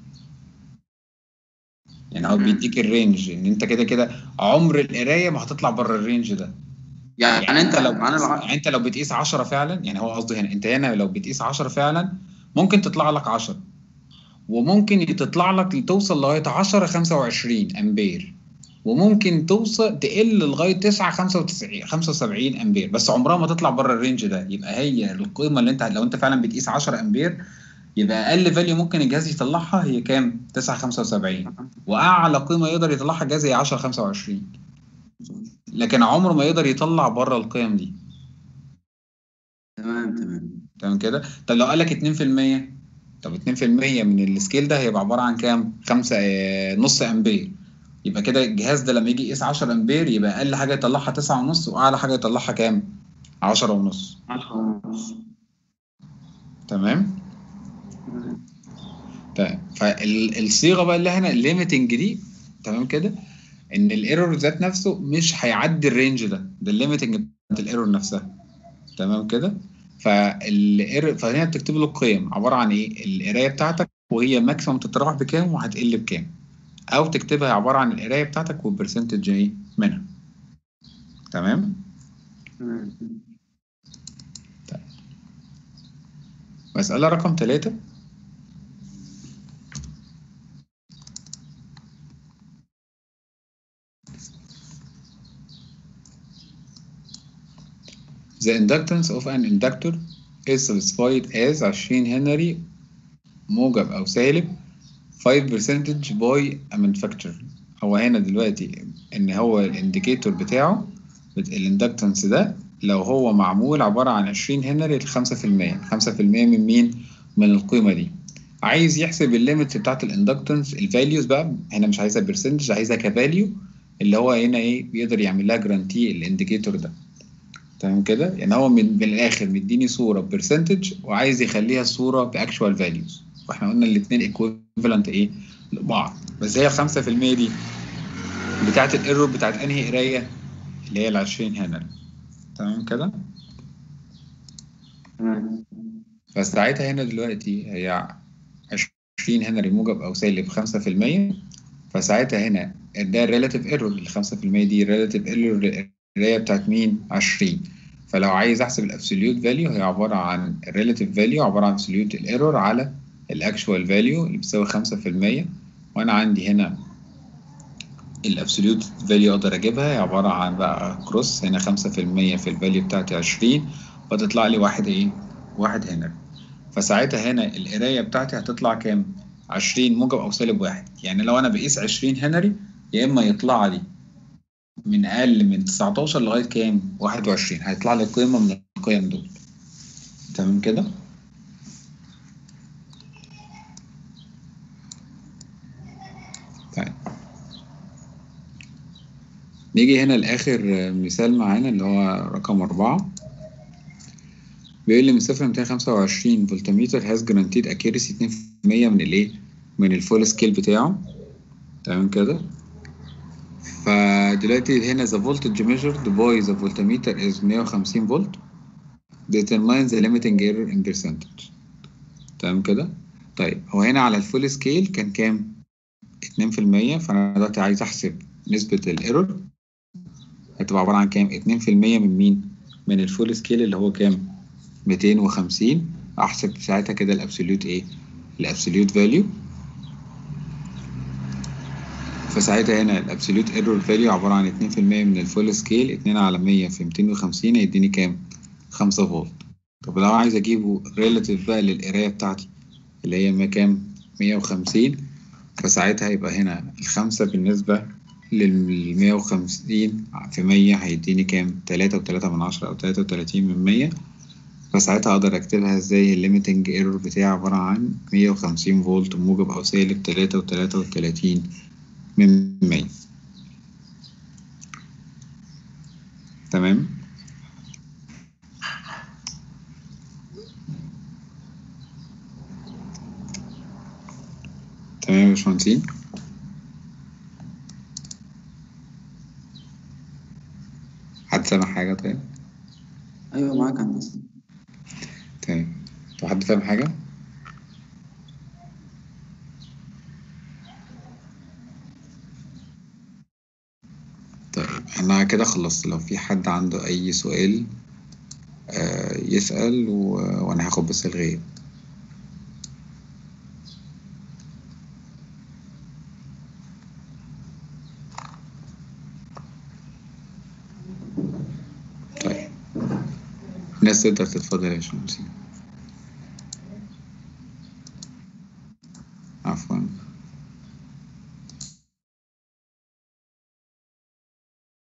Speaker 1: يعني هو
Speaker 4: مم.
Speaker 1: بيديك الرينج ان انت كده كده عمر القرايه ما هتطلع بره الرينج ده
Speaker 4: يعني, انت
Speaker 1: لو
Speaker 4: معانا
Speaker 1: بتقيس
Speaker 4: الع...
Speaker 1: يعني انت لو بتقيس 10 فعلا يعني هو قصده هنا انت هنا لو بتقيس 10 فعلا ممكن تطلع لك 10 وممكن تطلع لك توصل لغايه 10 25 امبير وممكن توصل تقل لغايه 9 95 75 امبير بس عمرها ما تطلع بره الرينج ده يبقى هي القيمه اللي انت لو انت فعلا بتقيس 10 امبير يبقى اقل فاليو ممكن الجهاز يطلعها هي كام 9 75 واعلى قيمه يقدر يطلعها الجهاز هي 10 25 لكن عمره ما يقدر يطلع بره القيم دي
Speaker 4: تمام تمام
Speaker 1: تمام كده طب لو قال لك 2% طب 2% من السكيل ده هيبقى عباره عن كام 5 نص امبير يبقى كده الجهاز ده لما يجي يقيس 10 امبير يبقى اقل حاجه يطلعها 9 ونص واعلى حاجه يطلعها كام 10 ونص
Speaker 4: 10 ونص
Speaker 1: تمام طيب فالصيغه بقى اللي هنا الليميتنج دي تمام كده ان الايرور ذات نفسه مش هيعدي الرينج ده ده الليميتنج بتاعت الايرور نفسها تمام كده فال فهنا بتكتب له القيم عباره عن ايه القرايه بتاعتك وهي ماكسيموم تتراوح بكام وهتقل بكام او تكتبها عباره عن القرايه بتاعتك والبرسنتج ايه منها تمام
Speaker 4: تمام
Speaker 1: مسألة رقم ثلاثة The inductance of an inductor is specified as 20 هنري موجب أو سالب 5 percentage by a manufacturer هو هنا دلوقتي إن هو الانديكيتور بتاعه الاندكتنس ده لو هو معمول عبارة عن 20 هنري ل 5% 5% من مين؟ من القيمة دي عايز يحسب الليميت بتاعت الاندكتنس الفاليوز بقى هنا مش عايزها برسنتج عايزها كفاليو اللي هو هنا ايه بيقدر يعمل لها جرانتي الانديكيتور ده تمام كده يعني هو من, من الاخر مديني صوره برسنتج وعايز يخليها الصوره باكشوال فاليوز واحنا قلنا الاثنين ايكويفالنت ايه لبعض بس هي ال 5% دي بتاعت الايرور بتاعت انهي قرايه اللي هي ال 20 هنا تمام كده
Speaker 4: تمام
Speaker 1: فساعتها هنا دلوقتي هي 20 هنري موجب او سالب 5% فساعتها هنا ده الريلاتيف ايرور ال 5% دي الريلاتيف ايرور القرايه بتاعت مين 20 فلو عايز احسب الابسوليوت فاليو هي عباره عن الريلاتيف فاليو عباره عن ابسوليوت الايرور على الاكشوال فاليو اللي بتساوي 5% وانا عندي هنا الابسوليوت فاليو اقدر اجيبها هي عباره عن بقى كروس هنا 5% في الفاليو بتاعتي 20 فتطلع لي واحد ايه واحد هنا فساعتها هنا القرايه بتاعتي هتطلع كام 20 موجب او سالب واحد يعني لو انا بقيس 20 هنري يا اما يطلع لي من اقل من 19 لغايه كام 21 هيطلع لي قيمه من القيم دول تمام كده طيب نيجي هنا لاخر مثال معانا اللي هو رقم أربعة بيقول لي من صفر ل 225 فولتميتر has guaranteed accuracy 2% من الايه من الفول سكيل بتاعه تمام كده فدلوقتي هنا the voltage measured by the voltmeter is 150 فولت determines the limiting error in percentage تمام كده طيب هو هنا على الفول سكيل كان كام 2% فانا دلوقتي عايز احسب نسبة الايرور هتبقى عبارة عن كام 2% من مين من الفول سكيل اللي هو كام 250 احسب ساعتها كده الابسوليوت ايه الابسوليوت فاليو فساعتها هنا الابسوليوت ايرور فاليو عبارة عن 2% من الفول سكيل 2 على 100 في 250 هيديني كام 5 فولت طب لو عايز اجيبه ريلاتيف بقى للقراية بتاعتي اللي هي ما كام 150 فساعتها هيبقى هنا الخمسة بالنسبة لل 150 في 100 هيديني كام 3.3 من عشرة أو 33 من 100 فساعتها أقدر أكتبها إزاي الليميتنج ايرور بتاعي عبارة عن 150 فولت موجب أو سالب 3.33 من 100 تمام تمام يا باشمهندسين حد سامع حاجة طيب؟
Speaker 4: ايوه معاك هندسه
Speaker 1: تمام طب حد فاهم حاجة؟ طيب انا كده خلصت لو في حد عنده اي سؤال آه يسأل و... وانا هاخد بس الغياب طيب الناس تقدر تتفضل يا باشمهندس عفوا